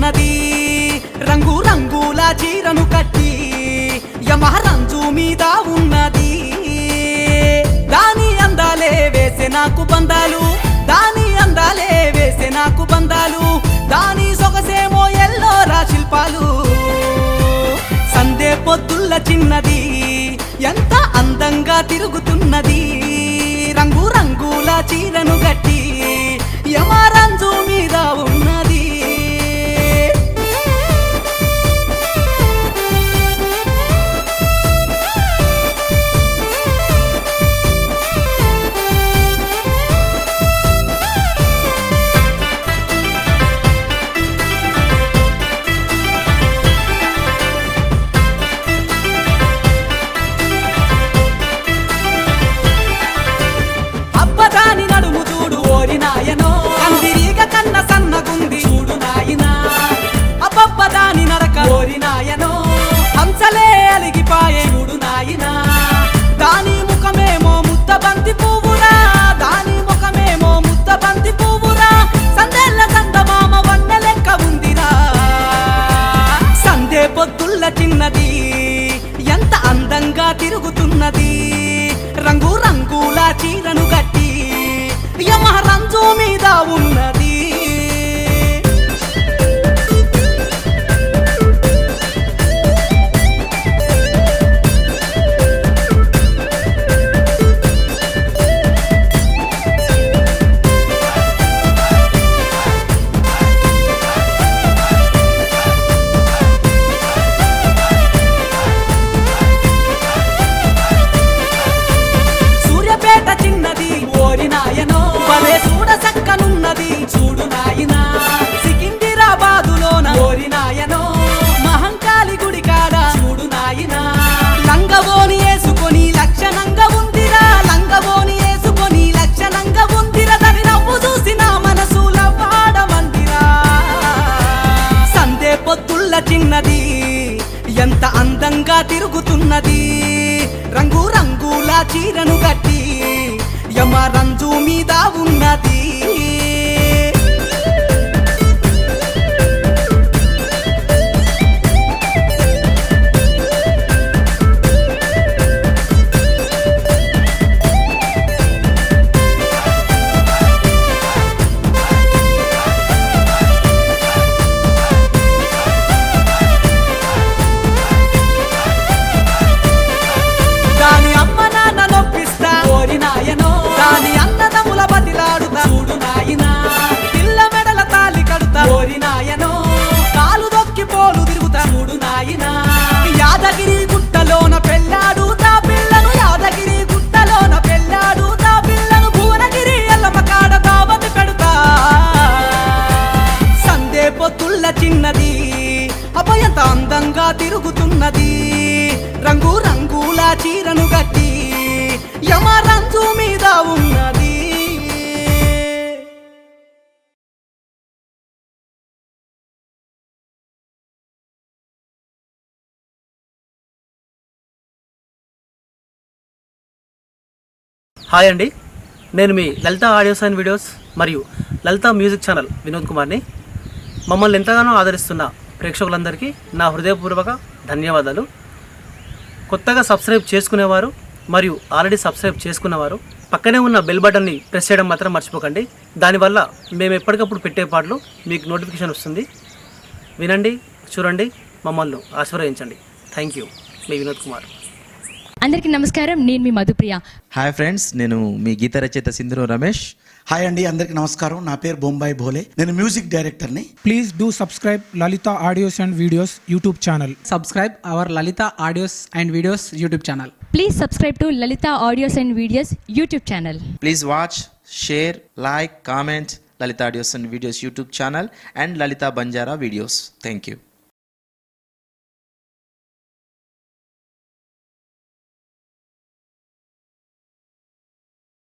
ఉన్నది రంగు రంగుల చీరను కట్టి యమహరంజు మీద ఉన్నది దాని అందాలే వేసే నాకు బంధాలు దాని అందాలే వేసే నాకు బంధాలు దాని సొగసేమో ఎల్లోరా శిల్పాలు సందే పొద్దుల్ల చిన్నది ఎంత అందంగా తిరుగుతున్నది రంగు రంగుల చీరను గట్టి యమరంజు మీద ఉన్నది అబ్బదాని నడుము చూడు ఓరి నాయనో కందిరీగ కన్న సన్నగుంది చూడు నాయనా అబ్బబ్బదాని నరక ఓరి నాయనో హంసలే అలిగిపాయే చూడు నాయనా దాని ముఖమేమో ముద్ద బంతి పువ్వురా దాని ముఖమేమో ముద్ద బంతి పువ్వురా సందేళ్ళ సందమామ వన్న లెక్క ఉందిరా సందే పొద్దుల్ల చిన్నది ఎంత అందంగా తిరుగుతున్నది రంగు రంగుల చీరను కట్టి యమహరంజు మీద ఉన్నది సూర్యపేట చిన్నది ఓరి నాయనో భలే చూడ సక్కనున్నది చూడు నాయనా సికింద్రాబాదులోన ఓరి నాయనో మహంకాళి గుడి కాడ చూడు నాయనా లంగబోని వేసుకొని లక్షణంగా ఉందిరా లంగబోని వేసుకొని లక్షణంగా ఉందిరా దాని నవ్వు చూసి నా మనసుల పాడమందిరా సందే పొత్తుల్ల చిన్నది ఎంత అందంగా తిరుగుతున్నది రంగు రంగుల చీరను కట్టి యమరంజు మీద ఉన్నది దాని అమ్మ నాన్న నొప్పిస్తా ఓరి నాయనో దాని అన్నదముల బతిలాడుతా చూడు నాయనా పిల్ల మెడల తాలి కడుతా ఓరి నాయనో కాలు దొక్కి పోలు తిరుగుతా చూడు నాయనా యాదగిరి గుట్టలోన పెళ్ళాడు తా పిల్లను యాదగిరి గుట్టలోన పెళ్ళాడు తా పిల్లను భువనగిరి ఎల్లమ్మ కాడ దావతి పెడుతా సందే పొత్తుల్ల చిన్నది అభయంత అందంగా తిరుగుతున్నది రంగు రంగుల చీరను కట్టి యమరంజు మీద ఉన్నది హాయ్ అండి నేను మీ లలిత ఆడియోస్ అండ్ వీడియోస్ మరియు లలిత మ్యూజిక్ ఛానల్ వినోద్ కుమార్ని మమ్మల్ని ఎంతగానో ఆదరిస్తున్న ప్రేక్షకులందరికీ నా హృదయపూర్వక ధన్యవాదాలు కొత్తగా సబ్స్క్రైబ్ చేసుకునేవారు మరియు ఆల్రెడీ సబ్స్క్రైబ్ చేసుకున్నవారు పక్కనే ఉన్న బెల్ బటన్ని ప్రెస్ చేయడం మాత్రం మర్చిపోకండి దానివల్ల మేము ఎప్పటికప్పుడు పెట్టే పాటలు మీకు నోటిఫికేషన్ వస్తుంది వినండి చూడండి మమ్మల్ని ఆశీర్వదించండి థ్యాంక్ యూ మీ వినోద్ కుమార్ అందరికీ నమస్కారం నేను మీ మధుప్రియ హాయ్ ఫ్రెండ్స్ నేను మీ గీత రచయిత సింధురు రమేష్ హాయ్ అండి అందరికి నమస్కారం నా పేరు బొంబాయి భోలే నేను మ్యూజిక్ డైరెక్టర్ని Please do subscribe Lalita Audios and Videos YouTube channel. subscribe our Lalita Audios and Videos YouTube channel. Please subscribe to Lalitha audios and videos YouTube channel please watch share like comment Lalitha audios and videos YouTube channel and Lalitha Banjara videos thank you